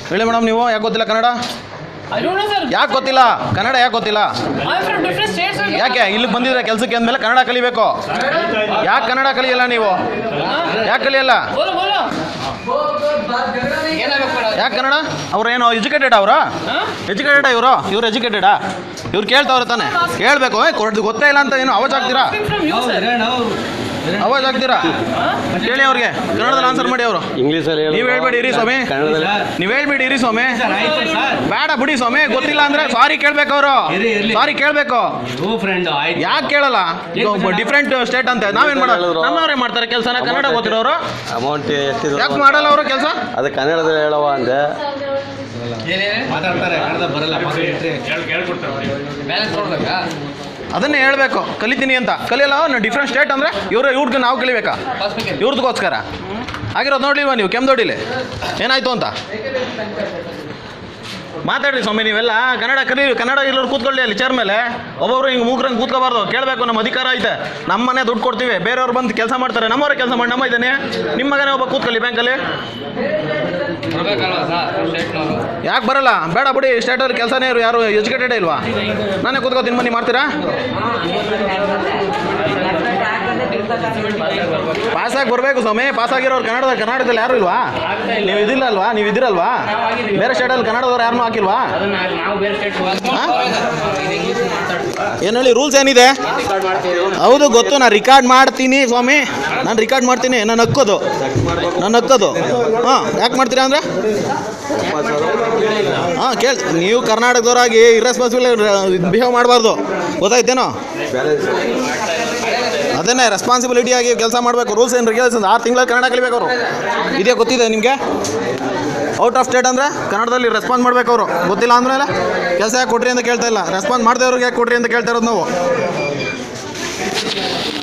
ಹೇಳಿ ಮೇಡಮ್ ನೀವು ಯಾಕೆ ಗೊತ್ತಿಲ್ಲ Kannada I don't know, sir. ಯಾಕೆ ಗೊತ್ತಿಲ್ಲ ಕನ್ನಡ ಯಾಕೆ ಗೊತ್ತಿಲ್ಲ I'm from different states, sir. ಯಾಕೆ ಇಲ್ಲಿ ಬಂದಿದ್ರೆ ಕೆಲಸಕ್ಕೆ ಅಂದಮೇಲೆ ಕನ್ನಡ ಕಲಿಬೇಕು ಯಾಕೆ ಕನ್ನಡ ಕಲಿಯಲ್ಲ ನೀವು ಯಾಕೆ ಕಲಿಯಲ್ಲ ಬೋಲೋ ಬೋಲೋ ಏನಾಗಬೇಕು ಮೇಡಮ್ ಯಾಕೆ ಕನ್ನಡ ಅವ್ರೇನು ಎಜುಕೇಟೆಡ್ ಅವರ ಎಜುಕೇಟೆಡ್ ಇವರು ಇವ್ರು ಎಜುಕೇಟೆಡಾ ಇವ್ರು ಕೇಳ್ತಾವ್ರೆ ತಾನೆ ಕೇಳಬೇಕು ಗೊತ್ತೇ ಇಲ್ಲ ಅಂತ ಏನು ಅವಾಜ್ ಆಗ್ತೀರಾ ಫ್ರಮ್ ಯು ಸರ್ ಅವಾಜ್ ಆಗ್ತೀರಾ ಹೇಳಿ ಅವ್ರಿಗೆ ಕನ್ನಡದಲ್ಲಿ ಆನ್ಸರ್ ಮಾಡಿ ಅವರು ಇಂಗ್ಲೀಷಲ್ಲಿ ನೀವು ಹೇಳ್ಬೇಡಿ ಇರಿ ಸ್ವಾಮಿ ಕನ್ನಡದಲ್ಲಿ ನೀವು ಹೇಳ್ಬೇಡಿ ಇರಿ ಸ್ವಾಮಿ ಆಯ್ತು ಸರ್ ಬೇಡ ಬಿಡಿ ಸ್ವಾಮಿ ಗೊತ್ತಿಲ್ಲ ಅಂದ್ರೆ ಸಾರಿ ಕೇಳ್ಬೇಕು ಅವರು ಇರಿ, ಇರ್ಲಿ. ಸಾರಿ ಕೇಳ್ಬೇಕು ಓ ಫ್ರೆಂಡ್ ಆಯ್ತು ಯಾಕೆ ಕೇಳಲ್ಲ ಈಗ ಡಿಫ್ರೆಂಟ್ ಸ್ಟೇಟ್ ಅಂತ ನಾವೇನ್ ಮಾಡೋದು ನಮ್ಮವ್ರೇ ಮಾಡ್ತಾರೆ ಕೆಲಸನ ಕನ್ನಡ ಗೊತ್ತಿರೋರು ಅಮೌಂಟ್ ಎಷ್ಟಿದೆ ಯಾಕೆ ಮಾಡಲ್ಲ ಅವರು ಕೆಲಸ ಅದು ಕನ್ನಡದಲ್ಲಿ ಹೇಳವ ಅಂದೆ ಮಾತಾಡ್ತಾರೆ ಕನ್ನಡ ಬರಲ್ಲ ಬ್ಯಾಲೆನ್ಸ್ ನೋಡ್ಬೇಕಾ ಅದನ್ನೇ ಹೇಳ್ಬೇಕು ಕಲಿತೀನಿ ಅಂತ ಕಲಿಯಲ್ಲ ಡಿಫ್ರೆಂಟ್ ಸ್ಟೇಟ್ ಅಂದ್ರೆ ಇವ್ರು ಇವ್ರಿಗೆ ನಾವು ಕಲಿಬೇಕಾ ಫಸ್ಟ್ ಬೇಕೇನು ಇವ್ರದಕ್ಕೋಸ್ಕರ ಆಗಿರೋದು ನೋಡ್ಲಿಲ್ವಾ ನೀವು ಕೆಮ್ದೊಡಿಲಿ ಏನಾಯ್ತು ಅಂತ ಮಾತಾಡ್ರಿ ಸ್ವಾಮಿ ನೀವೆಲ್ಲ ಕನ್ನಡ ಕಲಿ ಕನ್ನಡ ಇಲ್ಲವ್ರು ಕೂತ್ಕೊಳ್ಳಿ ಅಲ್ಲಿ ಚೇರ್ ಮೇಲೆ ಒಬ್ಬೊಬ್ರು ಹಿಂಗೆ ಮೂಗ್ರಂಗೆ ಕೂತ್ಕೋಬಾರ್ದು ಕೇಳಬೇಕು ನಮ್ಮ ಅಧಿಕಾರ ಐತೆ ನಮ್ಮ ಮನೆ ದುಡ್ಡು ಕೊಡ್ತೀವಿ ಬೇರೆಯವ್ರು ಬಂದು ಕೆಲಸ ಮಾಡ್ತಾರೆ ನಮ್ಮವ್ರೆ ಕೆಲಸ ಮಾಡಿ ನಮ್ಮ ಇದ್ದೇನೆ ನಿಮ್ಮ ಮಗನೇ ಒಬ್ಬ ಕೂತ್ಕೊಳ್ಳಿ ಬ್ಯಾಂಕಲ್ಲಿ ಬರ್ಬೇಕಲ್ವಾ ಸರ್ ಸ್ಟೇಟ್ನವರು ಯಾಕೆ ಬರಲ್ಲ ಬೇಡ ಬಿಡಿ ಸ್ಟೇಟಲ್ಲಿ ಕೆಲಸನೇ ಇರು ಯಾರು ಎಜುಕೇಟೆಡ್ ಇಲ್ವಾ ನಾನೇ ಕೂತ್ಕೋತೀನಿ ಬನ್ನಿ ಮಾಡ್ತೀರಾ ಪಾಸಾಗಿ ಬರಬೇಕು ಸ್ವಾಮಿ ಪಾಸಾಗಿರೋರು ಕನ್ನಡದ ಕರ್ನಾಟಕದಲ್ಲಿ ಯಾರು ಇಲ್ವಾ ನೀವು ಇದಿಲ್ಲ ಅಲ್ವಾ ನೀವು ಇದಿರಲ್ವಾ ಬೇರೆ ಸ್ಟೇಟಲ್ಲಿ ಕನ್ನಡದವ್ರು ಯಾರನ್ನೂ ಹಾಕಿಲ್ವಾ ಅದನ್ನ ನಾವು ಬೇರೆ ಸ್ಟೇಟ್ ಏನು ಹೇಳಿ ರೂಲ್ಸ್ ಏನಿದೆ ಹೌದು ಗೊತ್ತು ನಾನು ರಿಕಾರ್ಡ್ ಮಾಡ್ತೀನಿ ಸ್ವಾಮಿ ನಾನು ರಿಕಾರ್ಡ್ ಮಾಡ್ತೀನಿ ನಾನು ಹಕ್ಕೋದು ನಾನು ಹಕ್ಕೋದು ಹಾಂ ಯಾಕೆ ಮಾಡ್ತೀರಾ ಅಂದರೆ ಹಾಂ ಕೇಳಿ ನೀವು ಕರ್ನಾಟಕದವರಾಗಿ ಇರ್ರೆಸ್ಪಾನ್ಸಿಬಲ್ ಬಿಹೇವ್ ಮಾಡಬಾರ್ದು ಗೊತ್ತಾಯ್ತೇನೋ ಬ್ಯಾಲೆನ್ಸ್ ಅದನ್ನೇ ರೆಸ್ಪಾನ್ಸಿಬಿಲಿಟಿ ಆಗಿ ಕೆಲಸ ಮಾಡಬೇಕು ರೂಲ್ಸ್ ಆ್ಯಂಡ್ ರೆಗ್ಯುಲೇಷನ್ಸ್ ಆರು ತಿಂಗಳ ಕನ್ನಡ ಕಲಿಬೇಕು ಅವರು ಇದೇ ಗೊತ್ತಿದೆ ನಿಮಗೆ ಔಟ್ ಆಫ್ ಸ್ಟೇಟ್ ಅಂದರೆ ಕನ್ನಡದಲ್ಲಿ ರೆಸ್ಪಾನ್ಸ್ ಮಾಡಬೇಕು ಅವರು ಗೊತ್ತಿಲ್ಲ ಅಂದಮೇಲೆ ಕೆಲಸ ಯಾಕೆ ಕೊಟ್ರಿ ಅಂತ ಕೇಳ್ತಾ ಇಲ್ಲ ರೆಸ್ಪಾನ್ಸ್ ಮಾಡದೆ ಅವ್ರಿಗೆ ಯಾಕೆ ಕೊಟ್ರಿ ಅಂತ ಕೇಳ್ತಾ ಇರೋದು ನಾವು